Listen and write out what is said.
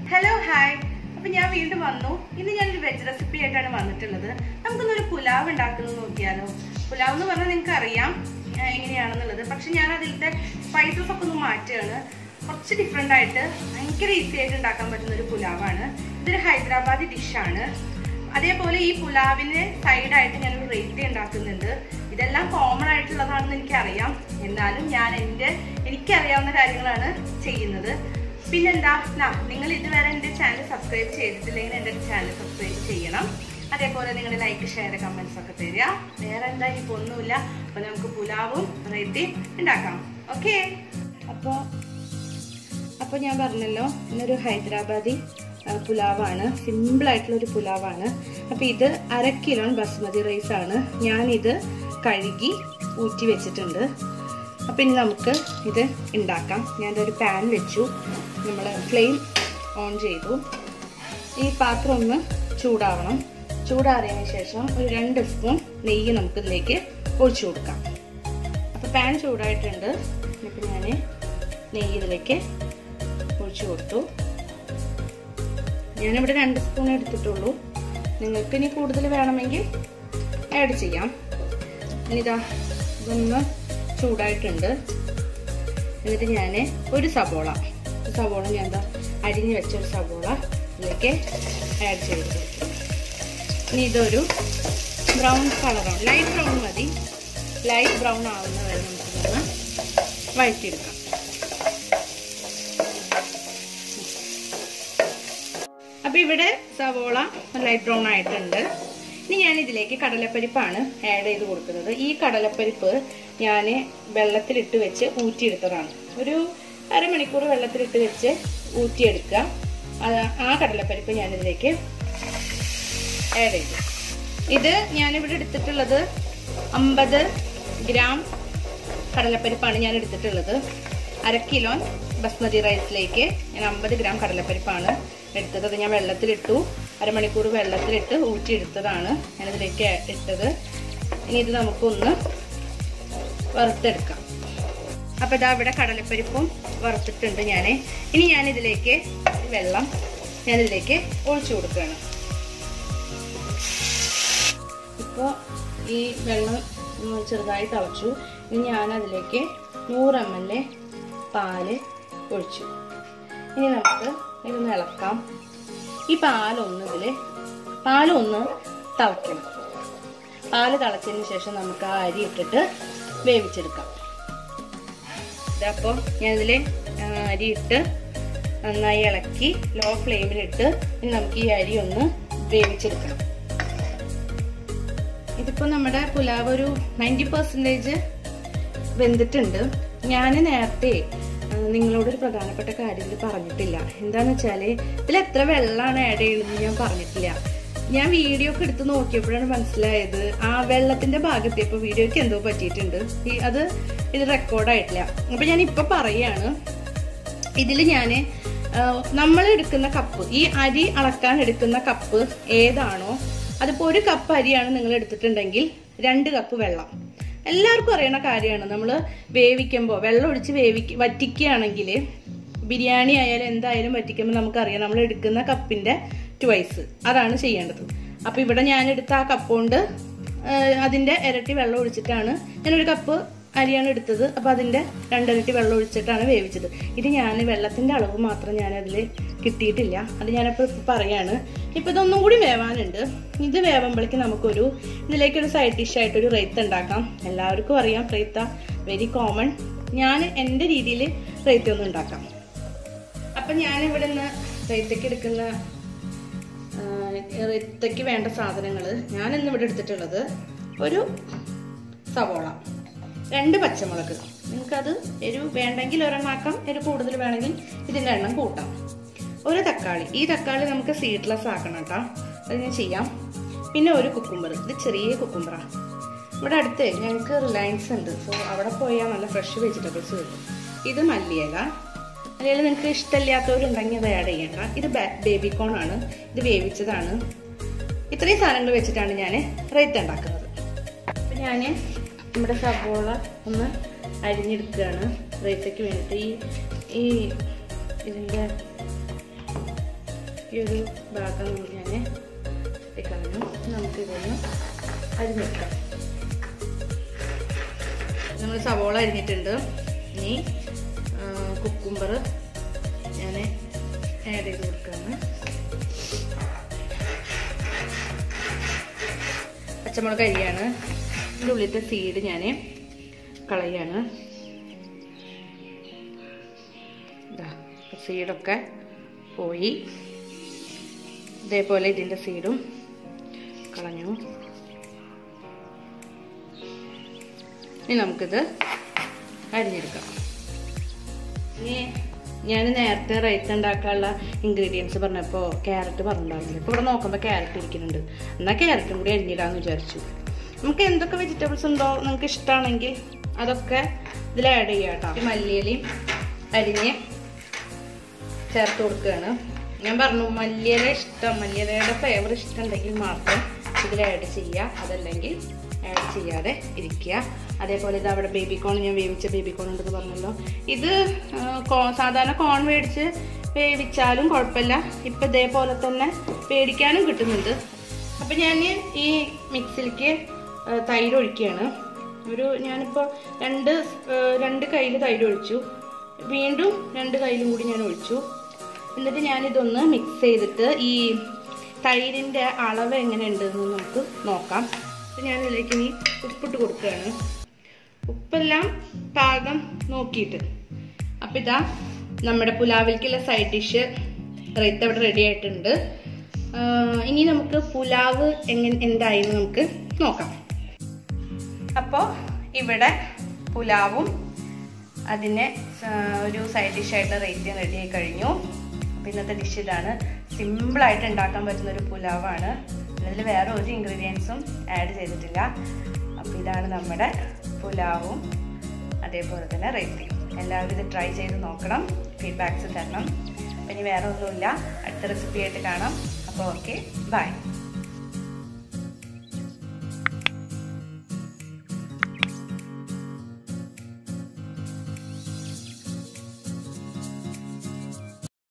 hello hi അപ്പൊ ഞാൻ വീണ്ടും വന്നു ഇന്ന് ഞാനൊരു വെജ് റെസിപ്പി ആയിട്ടാണ് വന്നിട്ടുള്ളത് നമുക്കൊന്നൊരു പുലാവ് ഉണ്ടാക്കുന്നത് നോക്കിയാലോ പുലാവ് എന്ന് പറഞ്ഞാൽ നിങ്ങൾക്ക് അറിയാം ഏഹ്, എങ്ങനെയാണെന്നുള്ളത് പക്ഷെ ഞാൻ അതിലത്തെ സ്പൈസസ് ഒക്കെ ഒന്ന് മാറ്റുകയാണ് കുറച്ച് ഡിഫറെൻ്റ് ആയിട്ട് ഭയങ്കര ഈസി ആയിട്ട് ഉണ്ടാക്കാൻ പറ്റുന്ന ഒരു പുലാവാണ് ഇതൊരു ഹൈദരാബാദി ഡിഷാണ് അതേപോലെ ഈ പുലാവിന് സൈഡായിട്ട് ഞാനൊരു റേറ്റ് ഉണ്ടാക്കുന്നുണ്ട് ഇതെല്ലാം കോമൺ ആയിട്ടുള്ളതാണെന്ന് എനിക്കറിയാം എന്നാലും ഞാൻ എൻ്റെ എനിക്കറിയാവുന്ന കാര്യങ്ങളാണ് ചെയ്യുന്നത് പിന്നെന്താ നാ നിങ്ങൾ ഇതുവരെ എൻ്റെ ചാനൽ സബ്സ്ക്രൈബ് ചെയ്തിട്ടില്ലെങ്കിൽ എൻ്റെ ചാനൽ സബ്സ്ക്രൈബ് ചെയ്യണം അതേപോലെ നിങ്ങൾ ലൈക്ക് ഷെയർ കമൻസ് ഒക്കെ തരിക വേറെ എന്താ ഇപ്പൊ ഒന്നുമില്ല അപ്പൊ നമുക്ക് പുലാവും റേറ്റിയും ഉണ്ടാക്കാം ഓക്കെ അപ്പോൾ അപ്പോൾ ഞാൻ പറഞ്ഞല്ലോ ഇന്നൊരു ഹൈദരാബാദി ആ, പുലാവാണ് സിമ്പിൾ ആയിട്ടുള്ള ഒരു പുലാവാണ് അപ്പോൾ ഇത് അര കിലോ ബസ്മതി റൈസ് ആണ് ഞാനിത് കഴുകി ഊറ്റി വെച്ചിട്ടുണ്ട് അപ്പോൾ ഇനി നമുക്ക് ഇത് ഉണ്ടാക്കാം ഞാനൊരു പാൻ വെച്ചു നമ്മൾ ഫ്ലെയിം ഓൺ ചെയ്തു ഈ പാത്രം ഒന്ന് ചൂടാവണം ചൂടാറിയതിന് ശേഷം ഒരു രണ്ട് സ്പൂൺ നെയ്യ് നമുക്ക് ഇതിലേക്ക് ഒഴിച്ചു കൊടുക്കാം അപ്പോൾ പാൻ ചൂടായിട്ടുണ്ട് ഇപ്പം ഞാൻ നെയ്യ് ഇതിലേക്ക് ഒഴിച്ചു കൊടുത്തു ഞാനിവിടെ രണ്ട് സ്പൂൺ എടുത്തിട്ടുള്ളൂ നിങ്ങൾക്ക് ഇനി കൂടുതൽ വേണമെങ്കിൽ ആഡ് ചെയ്യാം ഇനിതാ ഇതൊന്ന് ചൂടായിട്ടുണ്ട് എന്നിട്ട് ഞാൻ ഒരു സബോള ഒരു സബോള ഞാൻ എന്താ അരിഞ്ഞ് വെച്ച ഒരു സബോള ഇതിലേക്ക് ആഡ് ചെയ്ത് കൊടുക്കും ഇനി ഇതൊരു ബ്രൗൺ കളറാണ് ലൈറ്റ് ബ്രൗൺ മതി ലൈറ്റ് ബ്രൗൺ ആവുന്ന വരെ നമുക്കിതൊന്ന് വഴറ്റിയെടുക്കാം അപ്പൊ ഇവിടെ സവോള ലൈറ്റ് ബ്രൗൺ ആയിട്ടുണ്ട് ഇനി ഞാൻ ഇതിലേക്ക് കടലപ്പരിപ്പാണ് ആഡ് ചെയ്ത് കൊടുക്കുന്നത് ഈ കടലപ്പരിപ്പ് ഞാൻ വെള്ളത്തിലിട്ട് വെച്ച് ഊറ്റിയെടുത്തതാണ് ഒരു അരമണിക്കൂർ വെള്ളത്തിലിട്ട് വെച്ച് ഊറ്റിയെടുക്കുക ആ- ആ കടലപ്പരിപ്പ് ഞാൻ ഇതിലേക്ക് ആഡ് ചെയ്തു ഇത് ഞാനിവിടെ എടുത്തിട്ടുള്ളത് അമ്പത് ഗ്രാം കടലപ്പരിപ്പാണ് ഞാൻ എടുത്തിട്ടുള്ളത് അര കിലോ ബസ്മതി റൈസിലേക്ക് ഞാൻ അമ്പത് ഗ്രാം കടലപ്പരിപ്പാണ് എടുത്തത് അത് ഞാൻ വെള്ളത്തിലിട്ടു അരമണിക്കൂർ വെള്ളത്തിലിട്ട് ഊറ്റിയെടുത്തതാണ് ഞാനിതിലേക്ക് ഇട്ടത് ഇനി ഇത് നമുക്കൊന്ന് വറുത്തെടുക്കാം അപ്പോൾ ഇതാ ഇവിടെ കടലപ്പരിപ്പും വറുത്തിട്ടുണ്ട് ഞാൻ ഇനി ഞാനിതിലേക്ക് വെള്ളം ഞാനിതിലേക്ക് ഒഴിച്ചു കൊടുക്കുകയാണ് ഇപ്പോൾ ഈ വെള്ളം ഒന്ന് ചെറുതായി തിളച്ചു ഇനി ഞാൻ അതിലേക്ക് നൂറ് എം എൽ പാല് ഒഴിച്ചു ഇനി നമുക്ക് ഇതൊന്ന് ഇളക്കാം ഈ പാലൊന്ന് ഇതിൽ പാലൊന്ന് തിളയ്ക്കണം പാല് തിളച്ചതിന് ശേഷം നമുക്ക് ആ അരി ഇട്ടിട്ട് വേവിച്ചെടുക്കാം ഇതപ്പോൾ ഞാനിതിൽ അരി ഇട്ട് നന്നായി ഇളക്കി ലോ ഫ്ലെയിമിലിട്ട് ഇനി നമുക്ക് ഈ അരി ഒന്ന് വേവിച്ചെടുക്കണം ഇതിപ്പോൾ നമ്മുടെ പുലാവ് ഒരു നയൻറ്റി പെർസെൻറ്റേജ് വെന്തിട്ടുണ്ട് ഞാൻ നേരത്തെ ആ, നിങ്ങളോടൊരു പ്രധാനപ്പെട്ട കാര്യം ഇതിൽ പറഞ്ഞിട്ടില്ല എന്താന്ന് വെച്ചാല് ഇതിൽ എത്ര വെള്ളമാണ് ആഡ് ചെയ്യുന്നത് ഞാൻ പറഞ്ഞിട്ടില്ല ഞാൻ വീഡിയോ ഒക്കെ എടുത്ത് നോക്കിയപ്പോഴാണ് മനസ്സിലായത് ആ വെള്ളത്തിന്റെ ഭാഗത്ത് ഇപ്പൊ വീഡിയോക്ക് എന്തോ പറ്റിയിട്ടുണ്ട് ഈ അത് ഇത് റെക്കോർഡായിട്ടില്ല അപ്പൊ ഞാൻ ഇപ്പൊ പറയാണ് ഇതിൽ ഞാൻ നമ്മൾ എടുക്കുന്ന കപ്പ് ഈ അരി അളക്കാൻ എടുക്കുന്ന കപ്പ് ഏതാണോ അതിപ്പോ ഒരു കപ്പ് അരിയാണ് നിങ്ങൾ എടുത്തിട്ടുണ്ടെങ്കിൽ രണ്ട് കപ്പ് വെള്ളം എല്ലാവർക്കും അറിയണ കാര്യമാണ് നമ്മൾ വേവിക്കുമ്പോൾ വെള്ളം ഒഴിച്ച് വേവിക്ക വറ്റിക്കുകയാണെങ്കിൽ ബിരിയാണി ആയാലും എന്തായാലും വറ്റിക്കുമ്പോൾ നമുക്കറിയാം നമ്മൾ എടുക്കുന്ന കപ്പിന്റെ ട്വൈസ് അതാണ് ചെയ്യേണ്ടത് അപ്പൊ ഇവിടെ ഞാൻ എടുത്ത ആ കപ്പ് കൊണ്ട് ഏഹ് അതിന്റെ ഇരട്ടി വെള്ളം ഒഴിച്ചിട്ടാണ് ഞാനൊരു കപ്പ് അരിയാണ് എടുത്തത് അപ്പൊ അതിന്റെ രണ്ടിരട്ടി വെള്ളം ഒഴിച്ചിട്ടാണ് വേവിച്ചത് ഇത് ഞാൻ വെള്ളത്തിന്റെ അളവ് മാത്രം ഞാൻ അതിൽ കിട്ടിയിട്ടില്ല അത് ഞാനപ്പോൾ ഇപ്പൊ പറയാണ് ഇപ്പൊ ഇതൊന്നും കൂടി വേവാനുണ്ട് ഇത് വേവുമ്പോഴേക്ക് നമുക്കൊരു ഇതിലേക്കൊരു സൈഡ് ഡിഷ് ആയിട്ട് ഒരു റൈത്ത ഉണ്ടാക്കാം എല്ലാവർക്കും അറിയാം റൈത്ത വെരി കോമൺ ഞാൻ എൻ്റെ രീതിയിൽ റൈത്ത ഒന്ന് ഉണ്ടാക്കാം അപ്പൊ ഞാൻ ഇവിടെ നിന്ന് റൈത്തയ്ക്ക് എടുക്കുന്ന റൈത്തയ്ക്ക് വേണ്ട സാധനങ്ങൾ ഞാൻ ഇന്ന് ഇവിടെ എടുത്തിട്ടുള്ളത് ഒരു സവോള രണ്ട് പച്ചമുളക് നിങ്ങൾക്കത് എരിവ് വേണ്ടെങ്കിൽ ഒരെണ്ണാക്കാം എരിവ് കൂടുതൽ വേണമെങ്കിൽ ഇതിൻ്റെ എണ്ണം കൂട്ടാം ഒരു തക്കാളി ഈ തക്കാളി നമുക്ക് സീഡ്ലെസ് ആക്കണം കേട്ടോ അത് ഞാൻ ചെയ്യാം പിന്നെ ഒരു കുക്കുംബർ ഇത് ചെറിയ കുക്കുംബറാണ് ഇവിടെ അടുത്ത് ഞങ്ങൾക്ക് റിലയൻസ് ഉണ്ട് സോ അവിടെ പോയാൽ നല്ല ഫ്രഷ് വെജിറ്റബിൾസ് കിട്ടും ഇത് മല്ലിയില അല്ലെങ്കിൽ നിങ്ങൾക്ക് ഇഷ്ടമില്ലാത്തവരുണ്ടെങ്കിൽ അത് ആഡ് ചെയ്യണ്ട ഇത് ബേബി കോൺ ആണ് ഇത് വേവിച്ചതാണ് ഇത്രയും സാധനങ്ങൾ വെച്ചിട്ടാണ് ഞാൻ റൈത്ത ഉണ്ടാക്കുന്നത് അപ്പം ഞാൻ നമ്മുടെ സവോള ഒന്ന് അരിഞ്ഞെടുക്കുകയാണ് റൈത്തയ്ക്ക് വേണ്ടിയിട്ട് ഈ ഈ ഇതിൻ്റെ ഈ ഒരു ഭാഗം ഞാൻ കളഞ്ഞു നമുക്കിതൊന്ന് അരിഞ്ഞെടുക്കാം നമ്മൾ സവോള അരിഞ്ഞിട്ടുണ്ട് ഇനി കുക്കുംബർ ഞാൻ ആഡ് ചെയ്ത് കൊടുക്കുകയാണ് പച്ചമുളക് അരിയാണ് ഇതിൻ്റെ ഉള്ളിലത്തെ സീഡ് ഞാൻ കളയാണ് ഇതാ സീഡൊക്കെ പോയി ഇതേപോലെ ഇതിൻ്റെ സീഡും കളഞ്ഞു ഇനി നമുക്കിത് അരിഞ്ഞെടുക്കാം ഇനി ഞാൻ നേരത്തെ റൈത്ത് ഉണ്ടാക്കാനുള്ള ഇൻഗ്രീഡിയൻസ് പറഞ്ഞപ്പോൾ ക്യാരറ്റ് പറഞ്ഞിട്ടുണ്ടാവില്ല ഇപ്പോൾ ഇവിടെ നോക്കുമ്പോൾ ക്യാരറ്റ് ഇരിക്കുന്നുണ്ട് എന്നാൽ ക്യാരറ്റും കൂടി അരിഞ്ഞിടാമെന്ന് വിചാരിച്ചു നമുക്ക് എന്തൊക്കെ വെജിറ്റബിൾസ് ഉണ്ടോ നിങ്ങൾക്ക് ഇഷ്ടമാണെങ്കിൽ അതൊക്കെ ഇതിൽ ആഡ് ചെയ്യാം കേട്ടോ ഈ മല്ലിയിലയും അരിഞ്ഞ് ചേർത്ത് കൊടുക്കുകയാണ് ഞാൻ പറഞ്ഞു മല്ലിയില ഇഷ്ടം മല്ലിയിലയുടെ ഫ്ലേവർ ഇഷ്ടമുണ്ടെങ്കിൽ മാത്രം ഇതിൽ ആഡ് ചെയ്യുക അതല്ലെങ്കിൽ ആഡ് ചെയ്യാതെ ഇരിക്കുക അതേപോലെ ഇത് അവിടെ ബേബി കോൺ ഞാൻ വേവിച്ച ബേബി കോൺ ഉണ്ടെന്ന് പറഞ്ഞല്ലോ ഇത് ആ, കോ- സാധാരണ കോൺ മേടിച്ച് വേവിച്ചാലും കുഴപ്പമില്ല ഇപ്പം ഇതേപോലെ തന്നെ മേടിക്കാനും കിട്ടുന്നുണ്ട് അപ്പം ഞാൻ ഈ മിക്സിലേക്ക് ആ, തൈര് ഒഴിക്കുകയാണ് ഒരു ഞാനിപ്പോൾ രണ്ട് ആ, രണ്ട് കയ്യിൽ തൈര് ഒഴിച്ചു വീണ്ടും രണ്ട് കയ്യിലും കൂടി ഞാൻ ഒഴിച്ചു എന്നിട്ട് ഞാനിതൊന്ന് മിക്സ് ചെയ്തിട്ട് ഈ തൈരിൻ്റെ അളവ് എങ്ങനെയുണ്ടെന്ന് നമുക്ക് നോക്കാം അപ്പം ഞാൻ ഇതിലേക്ക് ഇനി ഉപ്പിട്ട് കൊടുക്കുകയാണ് ഉപ്പെല്ലാം പാകം നോക്കിയിട്ട് അപ്പം ഇതാ നമ്മുടെ പുലാവിലേക്കുള്ള സൈഡ് ഡിഷ് റൈത്ത ഇവിടെ റെഡി ആയിട്ടുണ്ട് ആ, ഇനി നമുക്ക് പുലാവ് എങ്ങനെ എന്തായെന്ന് നമുക്ക് നോക്കാം അപ്പോൾ ഇവിടെ പുലാവും അതിന് സ- ഒരു സൈഡ് ഡിഷായിട്ട് റേറ്റ് റെഡി ആയി കഴിഞ്ഞു അപ്പോൾ ഇന്നത്തെ ഡിഷ് ഇതാണ് സിമ്പിളായിട്ട് ഉണ്ടാക്കാൻ പറ്റുന്ന ഒരു പുലാവാണ് അതിൽ വേറെ ഒരു ഇൻഗ്രീഡിയൻസും ആഡ് ചെയ്തിട്ടില്ല അപ്പോൾ ഇതാണ് നമ്മുടെ പുലാവും അതേപോലെ തന്നെ റേറ്റിയും എല്ലാവരും ഇത് ട്രൈ ചെയ്ത് നോക്കണം ഫീഡ്ബാക്ക്സ് തരണം അപ്പം ഇനി വേറെ ഒന്നുമില്ല അടുത്ത റെസിപ്പി ആയിട്ട് കാണാം അപ്പോൾ ഓക്കെ ബൈ